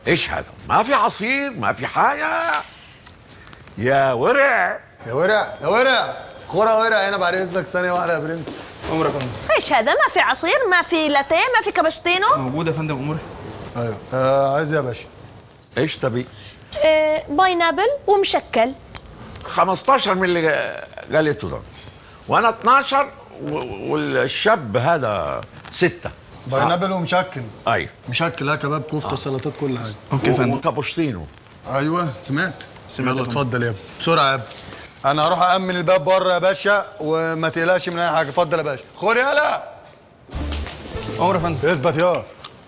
ايش هذا ما في عصير ما في حاجه يا ورع يا ورع يا ورع كرة ورع هنا بعد اذنك ثانية واحدة يا برنس امور يا فندم ايش هذا ما في عصير ما في لاتيه ما في كابتشينو موجود يا فندم امور ايوه آه عايز إيه يا باشا ايش تبي آه باينابل ومشكل 15 من اللي قالته ده وانا 12 و- والشاب هذا ستة باينابل ومشكل ايوه مشكل ها كباب كفتة سلطات كل حاجة اوكي يا فندم وكابوشتينو ايوه سمعت سمعت يلا يا فندم. اتفضل يا ابني بسرعة يا ابني انا هروح أأمن الباب بره يا باشا وما تقلقش من اي حاجة اتفضل يا باشا خد يلا امور يا فندم اثبت يا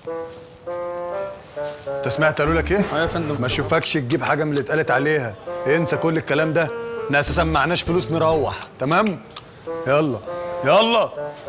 انت سمعت قالوا لك ايه؟ ايوه يا فندم ما اشوفكش تجيب حاجه من اللي اتقالت عليها انسى كل الكلام ده احنا اساسا معناش فلوس نروح تمام يلا يلا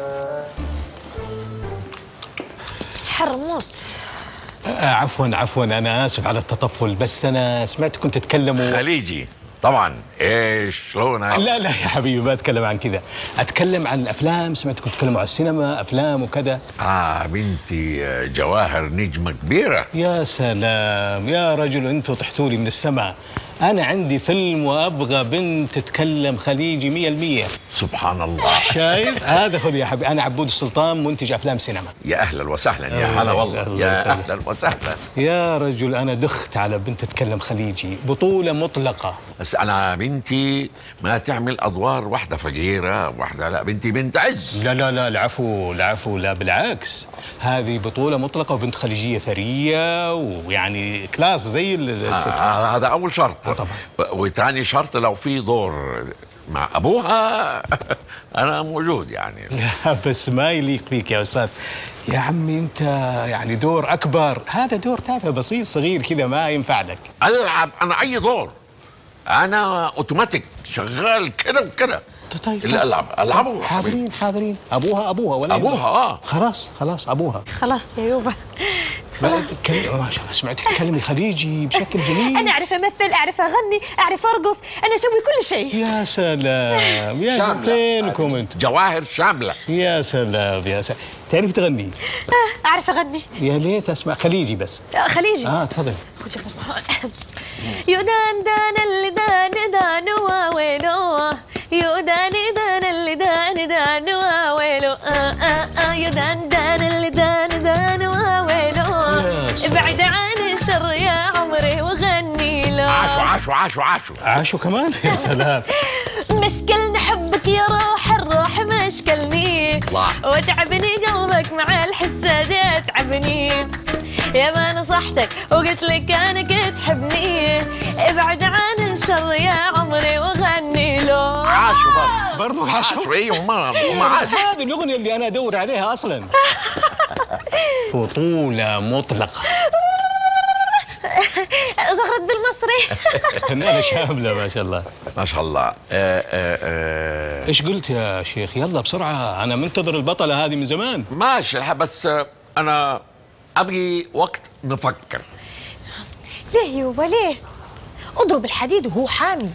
حرموت آه، عفوا عفوا انا اسف على التطفل بس انا سمعتكم تتكلموا خليجي طبعا ايش شلونك لا لا يا حبيبي ما اتكلم عن كذا اتكلم عن الافلام سمعتكم تتكلموا عن السينما افلام وكذا اه بنتي آه، جواهر نجمه كبيره يا سلام يا رجل انتوا طحتوا لي من السماء انا عندي فيلم وابغى بنت تتكلم خليجي مية المية سبحان الله شايف هذا خذ يا حبيبي انا عبود السلطان منتج افلام سينما يا اهلا وسهلا يا الله هلا والله الله يا يسلمك. اهلا وسهلا يا رجل انا دخت على بنت تتكلم خليجي بطولة مطلقة بس انا بنتي ما تعمل ادوار واحده فقيره واحده لا بنتي بنت عز لا لا لا العفو العفو لا بالعكس هذه بطولة مطلقة وبنت خليجية ثرية ويعني كلاس زي ال- الست آه هذا اول شرط آه طبعاً. و- وثاني شرط لو في دور مع ابوها انا موجود يعني لا بس ما يليق فيك يا استاذ يا عمي انت يعني دور اكبر هذا دور تافه بسيط صغير كذا ما ينفع لك العب انا اي دور انا اوتوماتيك شغال كده وكده طيب لا العب العبه حاضرين حاضرين ابوها ابوها ولا ابوها اه خلاص خلاص ابوها خلاص يا يوبا لا، تتكلم- ما شاء الله سمعتك تتكلمي خليجي بشكل جميل انا اعرف امثل اعرف اغني اعرف ارقص انا اسوي كل شيء يا سلام يا شاملة. فينكم انتم جواهر شامله يا سلام يا سلام تعرفي تغني آه، اعرف اغني يا ليت اسمع خليجي بس آه، خليجي اه تفضل خذ يا بابا. يودان دان اللي دان دان واويلو يوداني دان اللي دان دان واويلو آه آه آه يودان دان اللي دان دان واويلو ابعد عن الشر يا عمري وغني له عاشوا عاشوا عاشوا عاشوا عاشوا كمان يا سلام مشكلني حبك يا روح الروح مشكلني الله. وتعبني قلبك مع الحساد يتعبني يا ما نصحتك وقلت لك انك تحبني ابعد عن الشر يا عمري وغني له عاشوا برضه برضو عاشوا عاشوا ايوه ما ما عاشوا هذه الاغنيه اللي انا ادور عليها اصلا بطوله مطلقه زغرت بالمصري فنانه شامله ما شاء الله ما شاء الله آه آه آه ايش قلت يا شيخ يلا بسرعه انا منتظر البطله هذه من زمان ماشي بس آه، انا ابغي وقت نفكر ليه يوبا ليه اضرب الحديد وهو حامي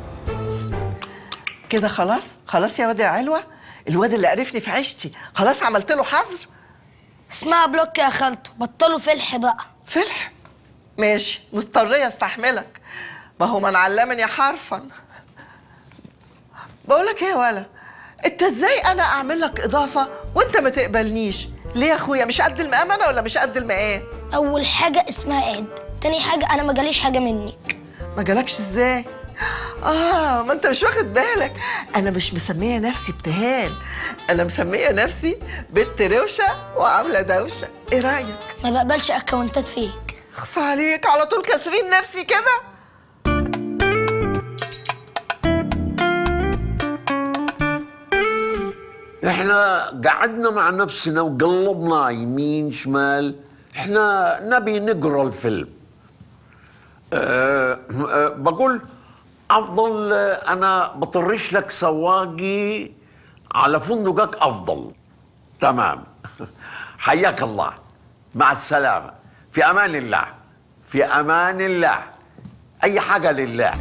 كده خلاص خلاص يا واد يا علوة الواد اللي قرفني في عيشتي خلاص عملت له حظر اسمها بلوك يا خالته بطلوا فلح بقى فلح ماشي مضطرية استحملك ما هو من علمني حرفا بقولك ايه يا ولا انت ازاي انا اعمل لك اضافة وانت ما تقبلنيش ليه يا اخويا مش قد المقام انا ولا مش قد المقام اول حاجه اسمها عيد تاني حاجه انا ما جاليش حاجه منك ما جالكش ازاي اه ما انت مش واخد بالك انا مش مسميه نفسي ابتهال انا مسميه نفسي بنت روشه وعامله دوشه ايه رايك ما بقبلش اكونتات فيك خص عليك على طول كاسرين نفسي كده احنا قعدنا مع نفسنا وقلبنا يمين شمال احنا نبي نقرا الفيلم أه أه بقول افضل آه، انا بطرش لك سواقي على فندقك افضل تمام حياك الله مع السلامه في امان الله في امان الله اي حاجه لله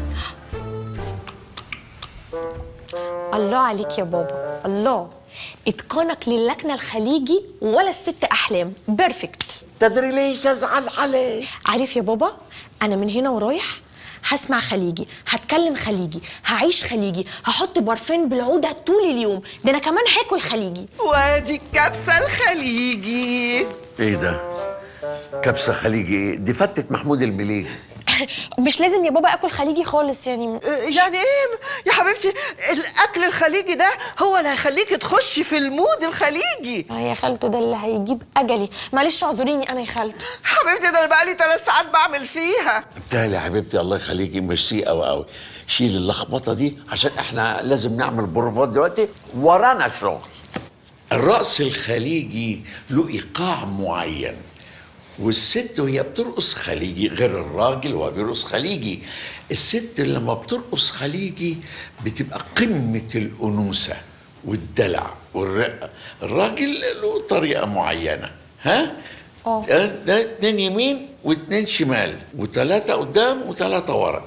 الله عليك يا بابا الله اتقانك للكنة الخليجي ولا الست احلام بيرفكت تدري ليش ازعل عليك عارف يا بابا انا من هنا ورايح هسمع خليجي هتكلم خليجي هعيش خليجي هحط بارفان بالعوده طول اليوم ده انا كمان هاكل خليجي وادي الكبسه الخليجي ايه ده كبسه خليجي ايه دي فتت محمود المليجي مش لازم يا بابا اكل خليجي خالص يعني يعني ايه يا حبيبتي الاكل الخليجي ده هو اللي هيخليكي تخشي في المود الخليجي آه يا خالته ده اللي هيجيب اجلي معلش اعذريني انا يا خالته حبيبتي ده انا بقالي ثلاث ساعات بعمل فيها بالتالي يا حبيبتي الله يخليكي ميرسي قوي قوي شيل اللخبطه دي عشان احنا لازم نعمل بروفات دلوقتي ورانا شغل الرقص الخليجي له ايقاع معين والست وهي بترقص خليجي غير الراجل وهو بيرقص خليجي الست لما بترقص خليجي بتبقى قمة الأنوثة والدلع والرقة الراجل له طريقة معينة ها اه. ده ده اتنين يمين واتنين شمال وتلاتة قدام وتلاتة ورا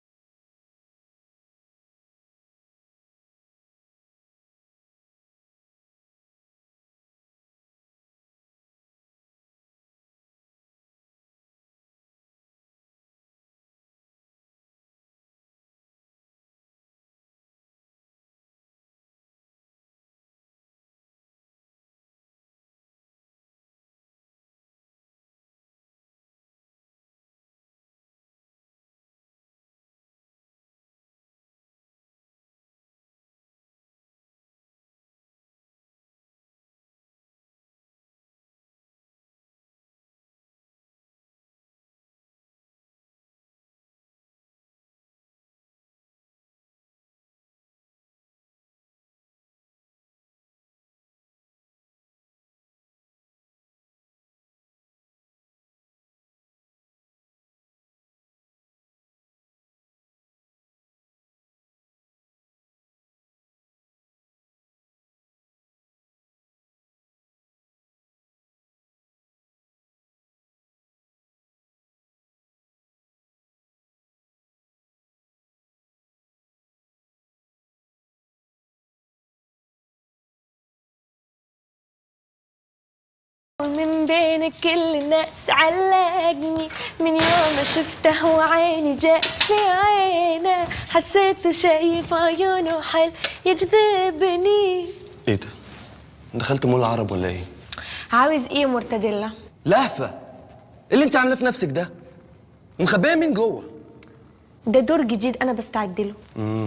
من بين كل الناس علقني من يوم ما شفته وعيني جات في عينه حسيت شايف عيونه حل يجذبني ايه ده؟ دخلت مول العرب ولا ايه؟ عاوز ايه مرتديلا لهفة ايه اللي انت عاملاه في نفسك ده؟ ومخبيه مين جوه؟ ده دور جديد انا بستعد له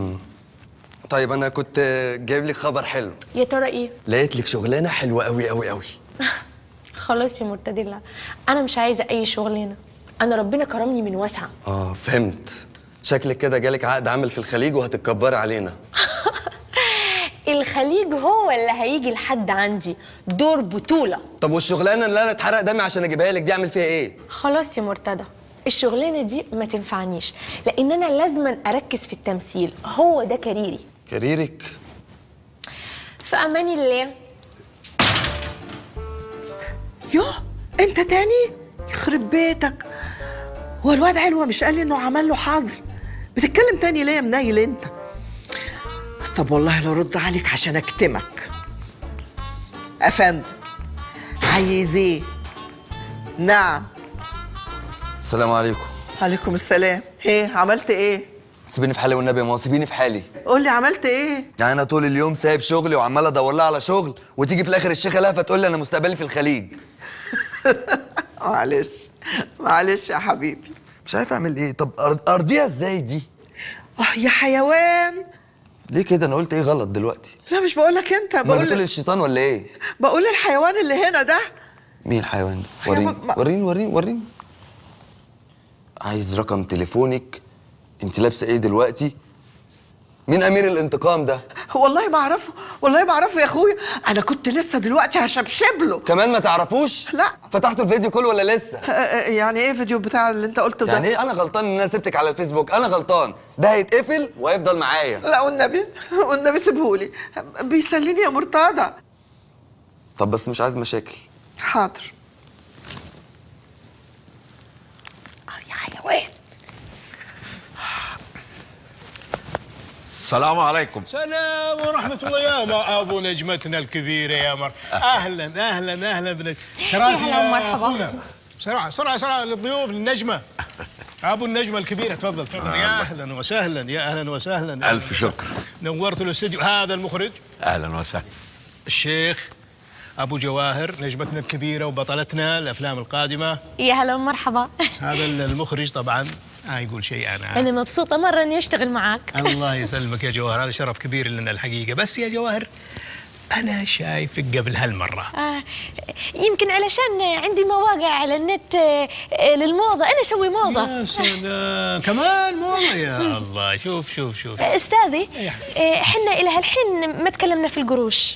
طيب انا كنت جايب لك خبر حلو يا ترى ايه لقيت لك شغلانه حلوه قوي قوي قوي خلاص يا مرتديلا انا مش عايزه اي شغلانه انا ربنا كرمني من واسعه اه فهمت شكلك كده جالك عقد عمل في الخليج وهتتكبري علينا الخليج هو اللي هيجي لحد عندي دور بطوله طب والشغلانه اللي انا اتحرق دمي عشان اجيبها لك دي اعمل فيها ايه خلاص يا مرتضى الشغلانه دي ما تنفعنيش لان انا لازما اركز في التمثيل هو ده كاريري كاريرك في امان الله يوه انت تاني يخرب بيتك هو الواد علوة مش قال لي انه عمل له حظر بتتكلم تاني ليه يا منيل انت طب والله لو رد عليك عشان اكتمك افندم عايز ايه نعم السلام عليكم عليكم السلام ايه عملت ايه سيبيني في حالي والنبي يا ماما سيبيني في حالي قول لي عملت ايه يعني انا طول اليوم سايب شغلي وعمال ادور لها على شغل وتيجي في الاخر الشيخه لهفه تقول لي انا مستقبلي في الخليج معلش معلش يا حبيبي مش عارف اعمل ايه طب أر- ارضيها ازاي دي اه يا حيوان ليه كده انا قلت ايه غلط دلوقتي لا مش بقولك انت ما بتقول بقول الشيطان ولا ايه بقول الحيوان اللي هنا ده مين الحيوان ده حيوان وريني ما- وريني وريني وريني عايز رقم تليفونك انت لابسه ايه دلوقتي مين امير الانتقام ده والله ما اعرفه والله ما اعرفه يا اخويا انا كنت لسه دلوقتي هشبشب له كمان ما تعرفوش لا. فتحتوا الفيديو كله ولا لسه آه، آه، يعني ايه فيديو بتاع اللي انت قلته ده يعني ايه انا غلطان ان انا سبتك على الفيسبوك انا غلطان ده هيتقفل وهيفضل معايا لا والنبي والنبي سيبهولي بيسليني يا مرتضى طب بس مش عايز مشاكل حاضر آه، يا حيوان السلام عليكم سلام ورحمة الله يا ما أبو نجمتنا الكبيرة يا مر أهلا أهلا أهلا بنج كراسي يا هلا يا ومرحبا. أخونا بسرعة بسرعة بسرعة للضيوف للنجمة أبو النجمة الكبيرة تفضل تفضل يا أهلا وسهلا يا أهلا وسهلا ألف شكر نورت الاستديو هذا المخرج أهلا وسهلا الشيخ أبو جواهر نجمتنا الكبيرة وبطلتنا الأفلام القادمة يا هلا ومرحبا هذا المخرج طبعا ما يقول شيء أنا انا مبسوطه مره اني اشتغل معاك الله يسلمك يا جواهر هذا شرف كبير لنا الحقيقة بس يا جواهر أنا شايفك قبل هالمرة آه يمكن علشان عندي مواقع على النت آه، آه، للموضه انا اسوي موضه يا سلام كمان موضة يا الله شوف شوف شوف آه، استاذي آه، حنا الى هالحين ما تكلمنا في القروش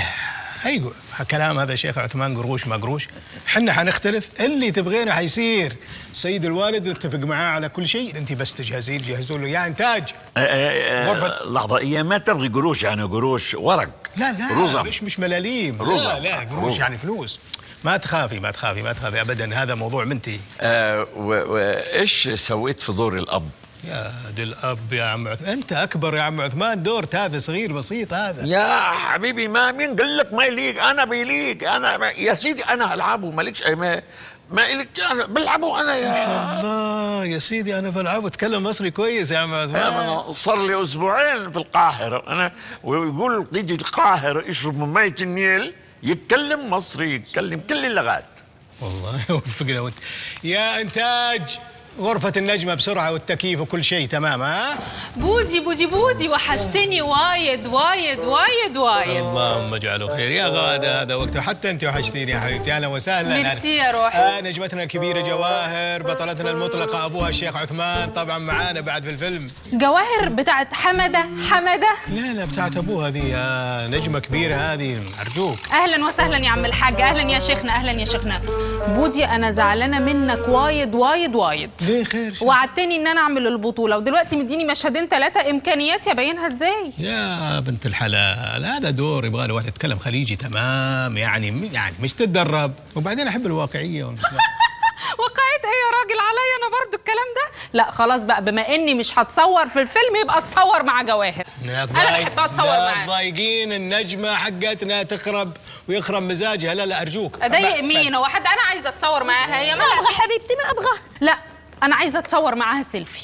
اي كلام هذا شيخ عثمان قروش ما قروش حنا حنختلف اللي تبغينه حيصير السيد الوالد نتفق معاه على كل شيء انت بس تجهزين جهزوا له يا انتاج غرفة- لحظة هي ما تبغي قروش يعني قروش ورق لا لا رزم. مش مش ملاليم رزم. لا لا قروش يعني فلوس ما تخافي ما تخافي ما تخافي ابدا هذا موضوع منتهي آه و- وايش سويت في دور الاب؟ يا دي الاب يا عم عثمان انت اكبر يا عم عثمان دور تافه صغير بسيط هذا يا حبيبي ما مين قال لك ما يليق انا بيليق انا ما يا سيدي انا العبه مالكش ما ما إلك انا بلعبه انا يا الله يا سيدي انا بلعب اتكلم مصري كويس يا عم عثمان انا صار لي اسبوعين في القاهره انا ويقول يجي القاهره يشرب من ميه النيل يتكلم مصري يتكلم كل اللغات والله وفقنا وانت يا انتاج غرفة النجمة بسرعة والتكييف وكل شيء تمام ها؟ بودي بودي بودي وحشتني وايد وايد وايد وايد اللهم اجعله خير يا غادة هذا وقته حتى انت وحشتيني يا حبيبتي اهلا وسهلا ميرسي يا روحي. آه نجمتنا الكبيرة جواهر بطلتنا المطلقة ابوها الشيخ عثمان طبعا معانا بعد في الفيلم جواهر بتاعت حمدة حمدة لا لا بتاعت ابوها ذي يا نجمة كبيرة هذه ارجوك اهلا وسهلا يا عم الحاج اهلا يا شيخنا اهلا يا شيخنا بودي انا زعلانه منك وايد وايد وايد ليه خير وعدتني ان انا اعمل البطوله ودلوقتي مديني مشهدين ثلاثه امكانياتي ابينها ازاي يا بنت الحلال هذا دور يبغى له واحد يتكلم خليجي تمام يعني يعني مش تتدرب وبعدين احب الواقعيه والمسلمة. وقعت ايه يا راجل عليا انا برضو الكلام ده لا خلاص بقى بما اني مش هتصور في الفيلم يبقى اتصور مع جواهر لا أنا تضايق- بحب أتصور لا معاه. تضايقين النجمة حقتنا تخرب ويخرب مزاجها لا لا أرجوك اضايق ب- مين هو حد انا عايزه اتصور معاها هي ما ابغى مالها حبيبتي ما ابغى لا انا عايزه اتصور معاها سيلفي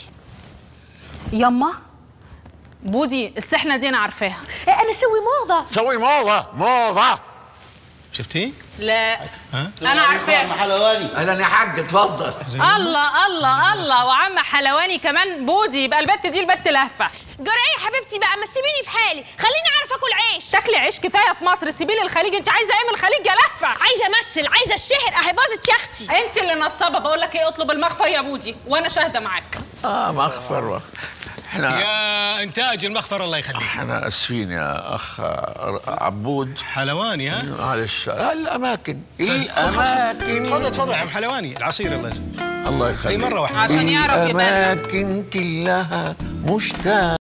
يما بودي السحنه دي انا عارفاها آه، انا اسوي موضه سوي موضه موضه شفتي؟ لا انا عارفاها اهلا يا حاج اتفضل الله الله الله وعم حلواني كمان بودي يبقى البت دي البت لهفه جرى ايه يا حبيبتي بقى ما تسيبيني في حالي خليني اعرف اكل عيش شكل عيش كفايه في مصر سيبي لي الخليج انت عايزه ايه من الخليج يا لهفه عايزه امثل عايزه الشهر اهي باظت يختي انت اللي نصابه بقول لك ايه اطلب المغفر يا بودي وانا شاهده معاك اه مغفر احنا يا إنتاج المخفر الله يخليك احنا اسفين يا اخ عبود حلواني ها؟ معلش الاماكن الاماكن تفضل تفضل يا عم حلواني العصير الله يسلمك الله اي يخليك مرة واحدة عشان يعرف يبان الاماكن كلها مشتاق